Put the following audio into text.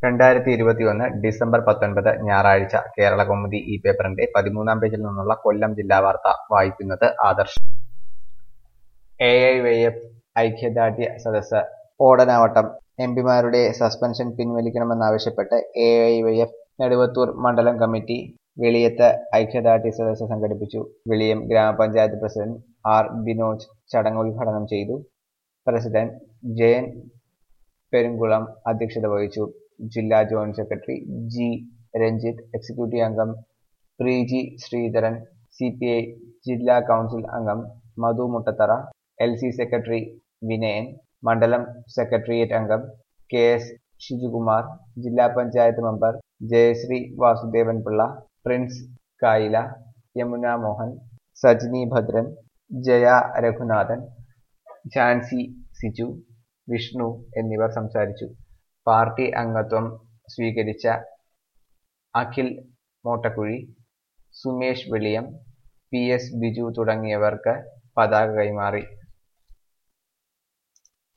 രണ്ടായിരത്തി ഇരുപത്തിയൊന്ന് ഡിസംബർ പത്തൊൻപത് ഞായറാഴ്ച കേരളകൗമുദി ഈ പേപ്പറിന്റെ പതിമൂന്നാം പേജിൽ നിന്നുള്ള കൊല്ലം ജില്ലാ വാർത്ത വായിക്കുന്നത് Adarsh A I Y F ഐക്യദാർഢ്യ സദസ്സ് ഓടനാവട്ടം എംപിമാരുടെ സസ്പെൻഷൻ പിൻവലിക്കണമെന്നാവശ്യപ്പെട്ട് A I Y F Neduvathur മണ്ഡലം കമ്മിറ്റി വെളിയത്ത് ഐക്യദാർഢ്യ സദസ്സ് സംഘടിപ്പിച്ചു വെളിയം ഗ്രാമപഞ്ചായത്ത് പ്രസിഡന്റ് ആർ ബിനോജ് ചടങ്ങ് ഉദ്ഘാടനം ചെയ്തു പ്രസിഡന്റ് ജയൻ പെരുങ്കുളം അധ്യക്ഷത വഹിച്ചു ജില്ലാ joint secretary G Ranjith executive അംഗം Preeji Sreedharan C P I ജില്ലാ കൗൺസിൽ അംഗം Madhu Muttathara L C secretary Vinayan മണ്ഡലം സെക്രട്ടേറിയറ്റ് അംഗം കെ എസ് ഷിജുകുമാർ ജില്ലാ പഞ്ചായത്ത് മെമ്പർ ജയശ്രീ വാസുദേവൻ പിള്ള പ്രിൻസ് കായില യമുന മോഹൻ സജിനി ഭദ്രൻ ജയ രഘുനാഥൻ ഝാൻസി സിജു വിഷ്ണു എന്നിവർ സംസാരിച്ചു പാർട്ടി അംഗത്വം സ്വീകരിച്ച അഖിൽ മോട്ടക്കുഴി സുമേഷ് വെളിയം പി എസ് ബിജു തുടങ്ങിയവർക്ക് പതാക കൈമാറി